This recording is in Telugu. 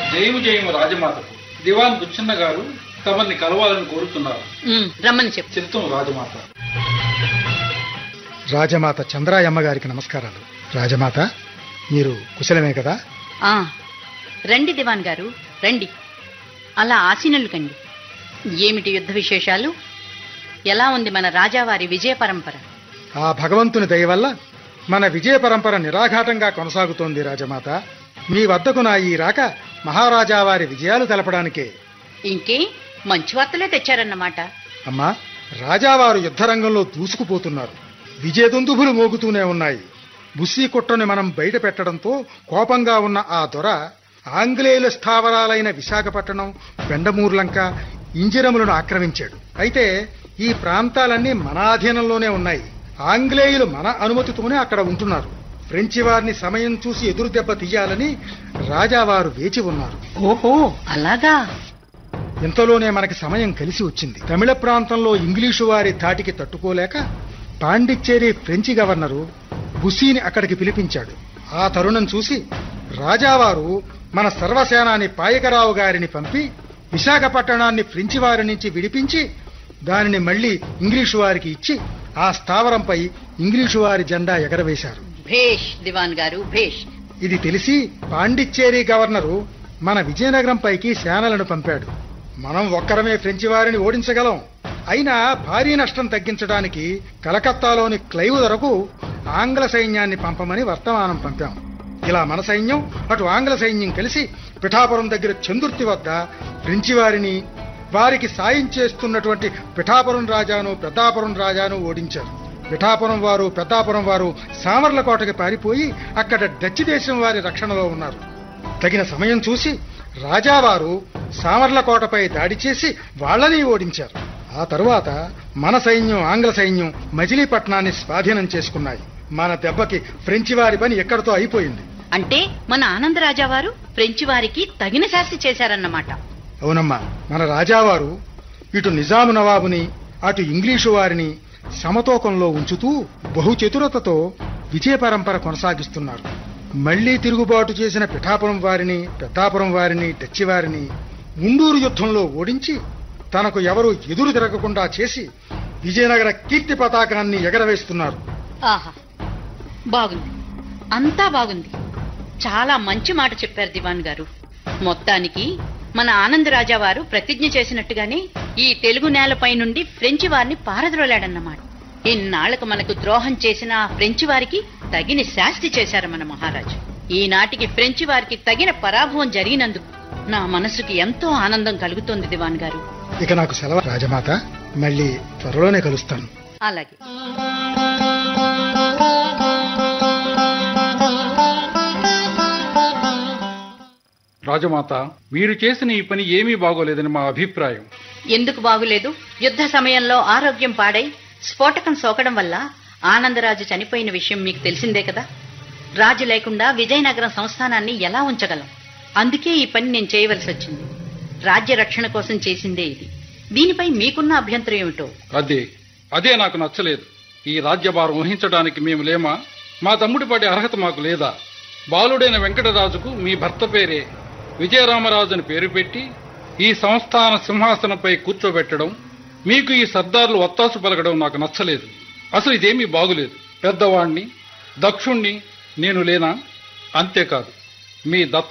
జయము జయము రాజమాతకు దివాన్ బుచ్చన్న గారు తమని కలవాలని కోరుతున్నారు ఉమ్, రమ్మని చెప్పు చిత్తం రాజమాత రాజమాత చంద్రాయమ్మ గారికి నమస్కారాలు రాజమాత మీరు కుశలమే కదా ఆ, రండి దివాన్ గారు రండి అలా ఆసీనులు కండి ఏమిటి యుద్ధ విశేషాలు ఎలా ఉంది మన రాజావారి విజయ పరంపర ఆ భగవంతుని దయ వల్ల మన విజయ పరంపర నిరాఘాటంగా కొనసాగుతోంది రాజమాత మీ వద్దకు నా ఈ రాక మహారాజా వారి విజయాలు తెలపడానికే ఇంకే మంచి వార్తలే తెచ్చారన్నమాట అమ్మా రాజావారు యుద్ధరంగంలో దూసుకుపోతున్నారు విజయదుందుభులు మోగుతూనే ఉన్నాయి బుస్సీ కుట్రని మనం బయట పెట్టడంతో కోపంగా ఉన్న ఆ దొర ఆంగ్లేయుల స్థావరాలైన విశాఖపట్నం బెండమూర్లంక ఇంజిరములను ఆక్రమించాడు అయితే ఈ ప్రాంతాలన్నీ మన ఆధీనంలోనే ఉన్నాయి ఆంగ్లేయులు మన అనుమతితోనే అక్కడ ఉంటున్నారు ఫ్రెంచి వారిని సమయం చూసి ఎదురు దెబ్బ తీయాలని రాజావారు వేచి ఉన్నారు ఓహో అలాగా ఇంతలోనే మనకి సమయం కలిసి వచ్చింది తమిళ ప్రాంతంలో ఇంగ్లీషు వారి ధాటికి తట్టుకోలేక పాండిచ్చేరి ఫ్రెంచి గవర్నరు బుసీని అక్కడికి పిలిపించాడు ఆ తరుణం చూసి రాజావారు మన సర్వసేనాని పాయకరావు గారిని పంపి విశాఖపట్టణాన్ని ఫ్రెంచి వారి నుంచి విడిపించి దానిని మళ్ళీ ఇంగ్లీషు వారికి ఇచ్చి ఆ స్థావరంపై ఇంగ్లీషు వారి జెండా ఎగరవేశారు భేష్ దివాన్ గారు భేష్ ఇది తెలిసి పాండిచ్చేరి గవర్నరు మన విజయనగరం పైకి సేనలను పంపాడు మనం ఒక్కరమే ఫ్రెంచి వారిని ఓడించగలం అయినా భారీ నష్టం తగ్గించడానికి కలకత్తాలోని క్లైవ్ వరకు ఆంగ్ల సైన్యాన్ని పంపమని వర్తమానం పంపాం ఇలా మన సైన్యం అటు ఆంగ్ల సైన్యం కలిసి పిఠాపురం దగ్గర చందుర్తి వద్ద ఫ్రెంచి వారిని వారికి సాయం చేస్తున్నటువంటి పిఠాపురం రాజాను పెద్దాపురం రాజాను ఓడించారు పిఠాపురం వారు పెద్దాపురం వారు సామర్లకోటకి పారిపోయి అక్కడ డచ్ దేశం వారి రక్షణలో ఉన్నారు తగిన సమయం చూసి రాజావారు సామర్లకోటపై దాడి చేసి వాళ్ళని ఓడించారు ఆ తరువాత మన సైన్యం ఆంగ్ల సైన్యం మజిలీపట్నాన్ని స్వాధీనం చేసుకున్నాయి మన దెబ్బకి ఫ్రెంచి వారి పని ఎక్కడితో అయిపోయింది అంటే మన ఆనందరాజా వారు ఫ్రెంచి వారికి తగిన శాస్తి చేశారన్నమాట అవునమ్మా మన రాజావారు ఇటు నిజాము నవాబుని అటు ఇంగ్లీషు వారిని సమతూకంలో ఉంచుతూ బహుచతురతతో విజయ పరంపర కొనసాగిస్తున్నారు మళ్లీ తిరుగుబాటు చేసిన పిఠాపురం వారిని పెద్దాపురం వారిని డచ్చి వారిని ముండూరు యుద్ధంలో ఓడించి తనకు ఎవరు ఎదురు తిరగకుండా చేసి విజయనగర కీర్తి పతాకాన్ని ఎగరవేస్తున్నారు ఆహా బాగుంది అంతా బాగుంది చాలా మంచి మాట చెప్పారు దివాన్ గారు మొత్తానికి మన ఆనందరాజా వారు ప్రతిజ్ఞ చేసినట్టుగానే ఈ తెలుగు నేలపై నుండి ఫ్రెంచి వారిని పారద్రోలాడన్నమాట ఇన్నాళ్లకు మనకు ద్రోహం చేసిన ఆ ఫ్రెంచి వారికి తగిన శాస్తి చేశారు మన మహారాజు ఈనాటికి ఫ్రెంచి వారికి తగిన పరాభవం జరిగినందుకు నా మనసుకి ఎంతో ఆనందం కలుగుతోంది దివాన్ గారు ఇక నాకు సెలవు రాజమాత మళ్ళీ త్వరలోనే కలుస్తాను అలాగే రాజమాత మీరు చేసిన ఈ పని ఏమీ బాగోలేదని మా అభిప్రాయం ఎందుకు బాగులేదు యుద్ధ సమయంలో ఆరోగ్యం పాడై స్ఫోటకం సోకడం వల్ల ఆనందరాజు చనిపోయిన విషయం మీకు తెలిసిందే కదా రాజు లేకుండా విజయనగరం సంస్థానాన్ని ఎలా ఉంచగలం అందుకే ఈ పని నేను చేయవలసి వచ్చింది రాజ్య రక్షణ కోసం చేసిందే ఇది దీనిపై మీకున్న అభ్యంతరం ఏమిటో అదే అదే నాకు నచ్చలేదు ఈ రాజ్యభారం వహించడానికి మేము లేమా మా తమ్ముడి పడే అర్హత మాకు లేదా బాలుడైన వెంకటరాజుకు మీ భర్త పేరే విజయరామరాజు అని పేరు పెట్టి ఈ సంస్థాన సింహాసనంపై కూర్చోబెట్టడం మీకు ఈ సర్దార్లు ఒత్తాసు పలకడం నాకు నచ్చలేదు అసలు ఇదేమీ బాగులేదు పెద్దవాణ్ణి దక్షుణ్ణి నేను లేనా అంతేకాదు మీ దత్త